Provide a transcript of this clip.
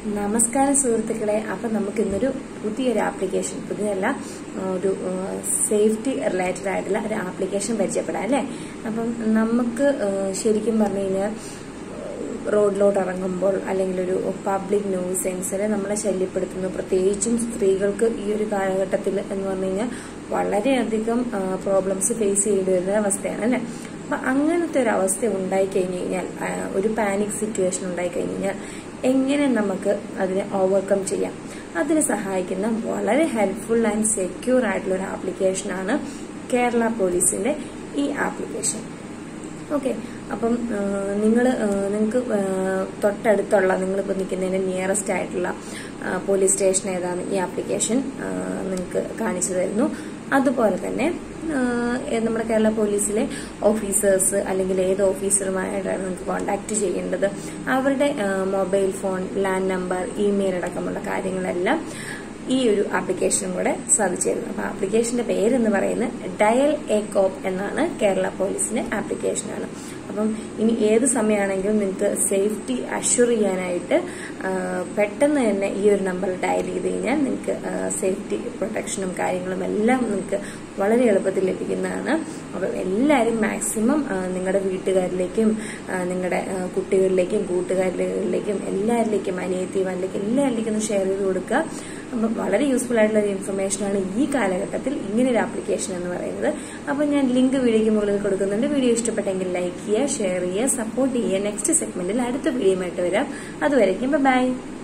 നമസ്കാരം സുഹൃത്തുക്കളെ അപ്പം നമുക്ക് ഇന്നൊരു പുതിയൊരു ആപ്ലിക്കേഷൻ പുതിയല്ല ഒരു സേഫ്റ്റി റിലേറ്റഡ് ആയിട്ടുള്ള ഒരു ആപ്ലിക്കേഷൻ പരിചയപ്പെടാം അല്ലേ അപ്പം നമുക്ക് ശരിക്കും പറഞ്ഞു കഴിഞ്ഞാൽ റോഡിലോട്ട് ഇറങ്ങുമ്പോൾ അല്ലെങ്കിൽ ഒരു പബ്ലിക് ന്യൂസൻസിൽ നമ്മളെ ശല്യപ്പെടുത്തുന്നു പ്രത്യേകിച്ചും സ്ത്രീകൾക്ക് ഈ ഒരു കാലഘട്ടത്തിൽ എന്ന് പറഞ്ഞു കഴിഞ്ഞാൽ വളരെയധികം പ്രോബ്ലംസ് ഫേസ് ചെയ്യേണ്ടി വരുന്ന അവസ്ഥയാണ് അല്ലേ അപ്പൊ അങ്ങനത്തെ ഒരു അവസ്ഥ ഉണ്ടായി കഴിഞ്ഞു കഴിഞ്ഞാൽ ഒരു പാനിക് സിറ്റുവേഷൻ ഉണ്ടായി കഴിഞ്ഞു കഴിഞ്ഞാൽ എങ്ങനെ നമുക്ക് അതിനെ ഓവർകം ചെയ്യാം അതിന് സഹായിക്കുന്ന വളരെ ഹെൽപ്ഫുൾ ആൻഡ് സെക്യൂർ ആയിട്ടുള്ള ഒരു ആപ്ലിക്കേഷനാണ് കേരള പോലീസിന്റെ ഈ ആപ്ലിക്കേഷൻ ഓക്കെ അപ്പം നിങ്ങൾ നിങ്ങൾക്ക് തൊട്ടടുത്തുള്ള നിങ്ങളിപ്പോൾ നിൽക്കുന്നതിന് നിയറസ്റ്റ് ആയിട്ടുള്ള പോലീസ് സ്റ്റേഷൻ ഏതാണ് ഈ ആപ്ലിക്കേഷൻ നിങ്ങൾക്ക് കാണിച്ചു തരുന്നു അതുപോലെ തന്നെ നമ്മുടെ കേരള പോലീസിലെ ഓഫീസേഴ്സ് അല്ലെങ്കിൽ ഏത് ഓഫീസറുമായിട്ടാണ് നിങ്ങൾക്ക് കോൺടാക്ട് ചെയ്യേണ്ടത് അവരുടെ mobile phone land number email അടക്കമുള്ള കാര്യങ്ങളെല്ലാം ഈ ഒരു ആപ്ലിക്കേഷനും കൂടെ സാധിച്ചു തരുന്നു അപ്പൊ ആപ്ലിക്കേഷന്റെ പേരെന്ന് പറയുന്നത് ഡയൽ എ കോപ്പ് എന്നാണ് കേരള പോലീസിന്റെ ആപ്ലിക്കേഷനാണ് അപ്പം ഇനി ഏത് സമയമാണെങ്കിലും നിങ്ങൾക്ക് സേഫ്റ്റി അഷ്വർ ചെയ്യാനായിട്ട് പെട്ടെന്ന് തന്നെ ഈ ഒരു നമ്പർ ഡയൽ ചെയ്ത് കഴിഞ്ഞാൽ നിങ്ങൾക്ക് സേഫ്റ്റി പ്രൊട്ടക്ഷനും കാര്യങ്ങളും എല്ലാം നിങ്ങൾക്ക് വളരെ എളുപ്പത്തിൽ ലഭിക്കുന്നതാണ് അപ്പം എല്ലാവരും മാക്സിമം നിങ്ങളുടെ വീട്ടുകാരിലേക്കും നിങ്ങളുടെ കുട്ടികളിലേക്കും കൂട്ടുകാരിലേക്കും എല്ലാവരിലേക്കും അനിയത്തി വനിലേക്ക് എല്ലാവരിലേക്കും ഒന്ന് ഷെയർ ചെയ്ത് കൊടുക്കുക അപ്പം വളരെ യൂസ്ഫുൾ ആയിട്ടുള്ള ഒരു ഇൻഫർമേഷനാണ് ഈ കാലഘട്ടത്തിൽ ഇങ്ങനെ ഒരു ആപ്ലിക്കേഷൻ എന്ന് പറയുന്നത് അപ്പം ഞാൻ ലിങ്ക് വീഡിയോയ്ക്ക് മുകളിൽ കൊടുക്കുന്നുണ്ട് വീഡിയോ ഇഷ്ടപ്പെട്ടെങ്കിൽ ലൈക്ക് ചെയ്യുക ഷെയർ ചെയ്യുക സപ്പോർട്ട് ചെയ്യുക നെക്സ്റ്റ് സെഗ്മെന്റിൽ അടുത്ത വീഡിയോ ആയിട്ട് വരാം അതുവരയ്ക്കും ബൈ